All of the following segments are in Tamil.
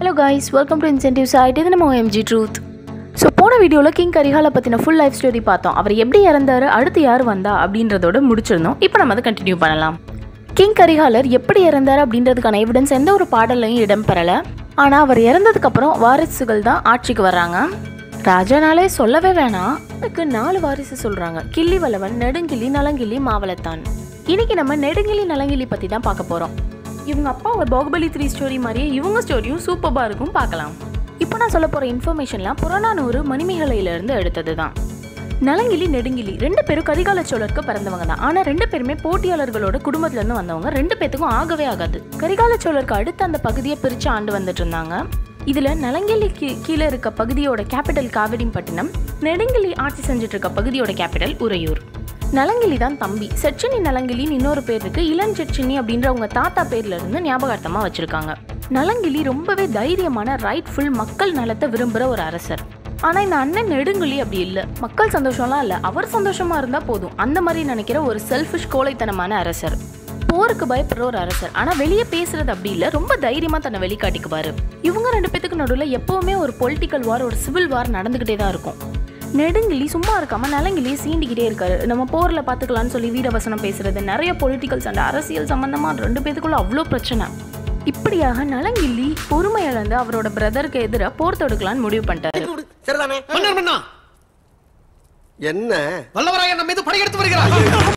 hello guys welcome to incentive site இது நம்ம எம்ஜி ட்ரூத் ஸோ போன வீடியோவில் கிங் கரிகாலை பற்றின ஃபுல் லைஃப் ஸ்டோரி பார்த்தோம் அவர் எப்படி இறந்தாரு அடுத்து யார் வந்தா அப்படின்றதோட முடிச்சிருந்தோம் இப்போ நம்ம அதை கண்டினியூ பண்ணலாம் கிங் கரிகாலர் எப்படி இறந்தார் அப்படின்றதுக்கான எவிடன்ஸ் எந்த ஒரு பாடல்லையும் இடம் பெறலை ஆனால் அவர் இறந்ததுக்கப்புறம் வாரிசுகள் தான் ஆட்சிக்கு வர்றாங்க ராஜானாலே சொல்லவே வேணாம் அதுக்கு நாலு வாரிசு சொல்கிறாங்க கிள்ளி வல்லவன் நெடுங்கிள்ளி நலங்கிள்ளி மாவளத்தான் இன்னைக்கு நம்ம நெடுங்கிள்ளி நலங்கிள்ளி பற்றி தான் பார்க்க போகிறோம் இவங்க அப்பா ஒரு பாகுபலி த்ரீ ஸ்டோரி மாதிரியே இவங்க ஸ்டோரியும் சூப்பராக இருக்கும் பார்க்கலாம் இப்போ நான் சொல்ல போகிற இன்ஃபர்மேஷன்லாம் புறநானூறு மணிமேகலையிலேருந்து எடுத்தது தான் நலங்கிலி நெடுங்கிலி ரெண்டு பேரும் கரிகால சோழருக்கு பிறந்தவங்க தான் ஆனால் ரெண்டு பேருமே போட்டியாளர்களோட குடும்பத்துலேருந்து வந்தவங்க ரெண்டு பேத்துக்கும் ஆகவே ஆகாது கரிகால சோழருக்கு அடுத்து அந்த பகுதியை பிரித்து ஆண்டு வந்துட்டு இருந்தாங்க இதில் நலங்கிலிக்கு கீழே இருக்க பகுதியோட கேபிட்டல் காவிரிப்பட்டினம் நெடுங்கிலி ஆட்சி செஞ்சுட்டு இருக்க பகுதியோட கேபிட்டல் உறையூர் நலங்கிலி தான் தம்பி செச்சினி நலங்கிலின்னு இன்னொரு பேர் இருக்கு இளஞ்செச்சினி அப்படின்ற அவங்க தாத்தா பேர்ல இருந்து ஞாபகார்த்தமாக வச்சிருக்காங்க நலங்கிலி ரொம்பவே தைரியமான ரைட்ஃபுல் மக்கள் நலத்தை விரும்புகிற ஒரு அரசர் ஆனால் இந்த அண்ணன் நெடுங்குழி அப்படி இல்லை மக்கள் சந்தோஷம்லாம் இல்லை அவர் சந்தோஷமா இருந்தால் போதும் அந்த மாதிரி நினைக்கிற ஒரு செல்ஃபிஷ் கோழைத்தனமான அரசர் போருக்கு பயப்படுற ஒரு அரசர் ஆனால் வெளியே பேசுறது அப்படி இல்லை ரொம்ப தைரியமாக தன்னை வெளிக்காட்டிக்குவாரு இவங்க ரெண்டு பேத்துக்கு நடுவில் எப்பவுமே ஒரு பொலிட்டிக்கல் வார் ஒரு சிவில் வார் நடந்துக்கிட்டே தான் இருக்கும் நெடுங்கிலி சும்மா இருக்காம நலங்கிலியே சீண்டிக்கிட்டே இருக்காரு நம்ம போரில் பார்த்துக்கலாம்னு சொல்லி வீரவசனம் பேசுறது நிறைய பொலிட்டிக்கல் சண்டை அரசியல் சம்பந்தமாக ரெண்டு பேத்துக்குள்ள அவ்வளோ பிரச்சனை இப்படியாக நலங்கிள்ளி பொறுமை இழந்து அவரோட பிரதருக்கு எதிராக போர் தொடுக்கலான்னு முடிவு பண்ணிட்டாரு சரிதானே மன்னர் மன்னா என்ன வல்லவராய நம்ம மீது படையெடுத்து வருகிறார்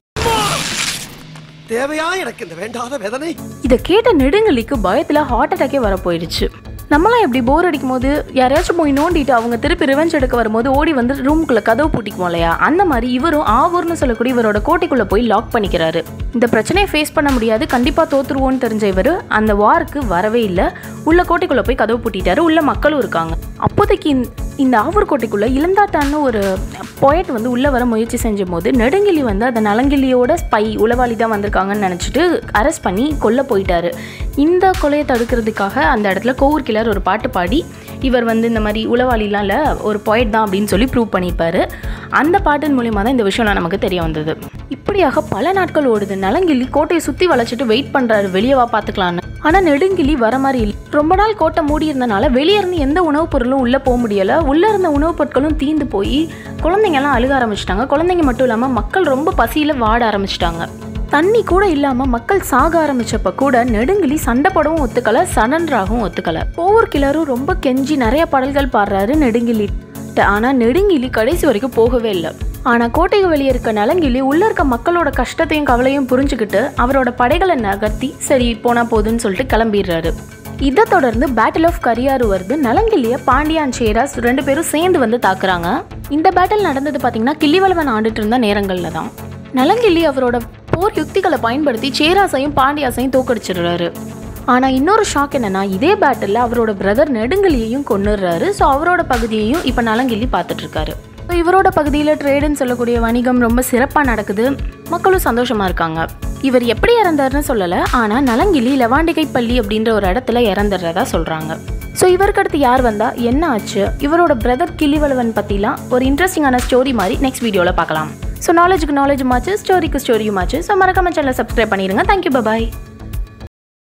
தேவையா எனக்கு இந்த வேண்டாத வேதனை இதை கேட்ட நெடுங்கலிக்கு பயத்துல ஹார்ட் அட்டாக்கே வர போயிடுச்சு நம்மளாம் எப்படி போர் அடிக்கும் போது யாரையாச்சும் போய் நோண்டிட்டு அவங்க திருப்பி ரிவெஞ்ச் எடுக்க வரும்போது ஓடி வந்து ரூமுக்குள்ள கதவு பூட்டிக்குவோம் இல்லையா அந்த மாதிரி இவரும் ஆவூர்னு சொல்லக்கூடிய இவரோட கோட்டைக்குள்ள போய் லாக் பண்ணிக்கிறாரு இந்த பிரச்சனையை ஃபேஸ் பண்ண முடியாது கண்டிப்பா தோத்துருவோன்னு தெரிஞ்ச இவர் அந்த வாருக்கு வரவே இல்லை உள்ள கோட்டைக்குள்ள போய் கதவு பூட்டிட்டாரு உள்ள மக்களும் இருக்காங்க அப்போதைக்கு இந்த- இந்த ஆவூர் கோட்டைக்குள்ள இளந்தாட்டான்னு ஒரு பொயட் வந்து உள்ள வர முயற்சி செஞ்ச போது நெடுங்கிலி வந்து அந்த நலங்கிலியோட ஸ்பை உளவாளி தான் வந்திருக்காங்கன்னு நினச்சிட்டு அரெஸ்ட் பண்ணி கொல்ல போயிட்டாரு இந்த கொலையை தடுக்கிறதுக்காக அந்த இடத்துல கோவூர் கிளர் ஒரு பாட்டு பாடி இவர் வந்து இந்த மாதிரி உளவாளிலாம் இல்லை ஒரு பொயட் தான் அப்படின்னு சொல்லி ப்ரூவ் பண்ணியிருப்பாரு அந்த பாட்டின் மூலியமாக தான் இந்த விஷயம்லாம் நமக்கு தெரிய வந்தது இப்படியாக பல நாட்கள் ஓடுது நலங்கிள்ளி கோட்டையை சுற்றி வளைச்சிட்டு வெயிட் பண்ணுறாரு வெளியே வா பார்த்துக்கலான்னு ஆனால் நெடுங்கிலி வர மாதிரி இல்லை ரொம்ப நாள் கோட்டை மூடி இருந்தனால வெளியே இருந்து எந்த உணவுப் பொருளும் உள்ளே போக முடியலை உள்ளே இருந்த உணவுப் பொருட்களும் தீந்து போய் குழந்தைங்கலாம் அழுக ஆரம்பிச்சிட்டாங்க குழந்தைங்க மட்டும் இல்லாமல் மக்கள் ரொம்ப பசியில் வாட ஆரம்பிச்சிட்டாங்க தண்ணி கூட இல்லாம மக்கள் சாக ஆரம்பிச்சப்ப கூட நெடுங்கிலி சண்டை போடவும் ஒத்துக்கல சனன்றாகவும் ஒத்துக்கல ஒவ்வொரு கிளரும் ரொம்ப கெஞ்சி நிறைய பாடல்கள் பாடுறாரு நெடுங்கிலி ஆனா நெடுங்கிலி கடைசி வரைக்கும் போகவே இல்லை ஆனா கோட்டைக்கு வெளியே இருக்க நலங்கிலி உள்ள இருக்க மக்களோட கஷ்டத்தையும் கவலையும் புரிஞ்சுக்கிட்டு அவரோட படைகளை நகர்த்தி சரி போனா போதுன்னு சொல்லிட்டு கிளம்பிடுறாரு இதை தொடர்ந்து பேட்டில் ஆஃப் கரியாறு வருது நலங்கிள்ளிய பாண்டியான் சேராஸ் ரெண்டு பேரும் சேர்ந்து வந்து தாக்குறாங்க இந்த பேட்டில் நடந்தது பார்த்தீங்கன்னா கிள்ளிவளவன் ஆண்டுட்டு இருந்த நேரங்கள்ல தான் நலங்கிள்ளி அவரோட போர் யுக்திகளை பயன்படுத்தி சேராசையும் பாண்டியாசையும் தோக்கடிச்சிடுறாரு ஆனா இன்னொரு ஷாக் என்னன்னா இதே பேட்டில் அவரோட பிரதர் நெடுங்கிலியையும் கொன்னுடுறாரு ஸோ அவரோட பகுதியையும் இப்போ நலங்கிள்ளி பார்த்துட்டு இருக்காரு ஸோ இவரோட பகுதியில் ட்ரேடுன்னு சொல்லக்கூடிய வணிகம் ரொம்ப சிறப்பாக நடக்குது மக்களும் சந்தோஷமா இருக்காங்க இவர் எப்படி இறந்தாருன்னு சொல்லலை ஆனால் நலங்கிள்ளி லவாண்டிகை பள்ளி அப்படின்ற ஒரு இடத்துல இறந்துடுறதா சொல்கிறாங்க ஸோ இவருக்கு அடுத்து யார் வந்தா என்ன ஆச்சு இவரோட பிரதர் கிளிவளவன் பற்றிலாம் ஒரு இன்ட்ரெஸ்டிங்கான ஸ்டோரி மாதிரி நெக்ஸ்ட் வீடியோவில் பார்க்கலாம் ஸோ நாலேஜுக்கு நாலேஜும் ஆச்சு ஸ்டோரிக்கு ஸ்டோரியும் ஆச்சு ஸோ மறக்காம சேனலை சப்ஸ்கிரைப் பண்ணிடுங்க தேங்க்யூ பாய்